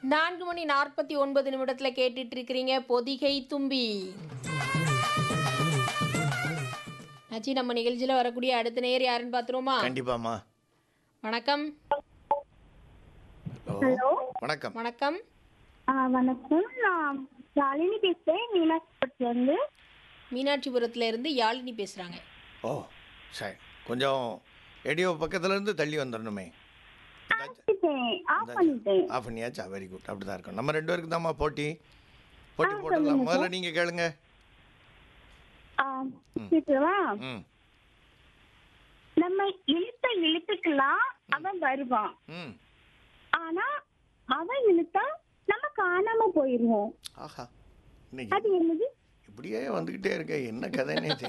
நான்கு மணி நாற்பத்தி ஒன்பது நிமிடத்துல கேட்டுட்டு இருக்கிறீங்க பொதிகை தும்பி ஆச்சி நம்ம நிகழ்ச்சியில வரக்கூடிய அடுத்த நேர் யாருன்னு பாத்துருவோமா கண்டிப்பாம்மா வணக்கம் ஹலோ வணக்கம் வணக்கம் ஆ வணக்கம் நான் யாழினி பேசுகிறேன் மீனாட்சிபுரத்துல இருந்து மீனாட்சிபுரத்துல இருந்து யாழினி பேசுறாங்க ஓ சரி கொஞ்சம் ரேடியோ பக்கத்துல இருந்து தள்ளி வந்துடணுமே ஆஃப் பண்ணிட்டேன் ஆஃப் பண்ணியாச்சா வெரி குட் அப்படி தான் இருக்கும் நம்ம ரெண்டு பேருக்கு தாம்மா போட்டி போட்டி போட்டுடலாம் முதல்ல நீங்கள் கேளுங்க ஆ, கேட்கவா ம் நம்ம இழுத்த இழுத்துக்கலாம் அவன் வருவான் ம் ஆனா அவன் இழுத்தா நம்ம காணாம போயிருவோம் ஆஹா இன்னைக்கு அது என்னது இப்படியே வந்துக்கிட்டே இருக்க என்ன கதைன்னே தெரியல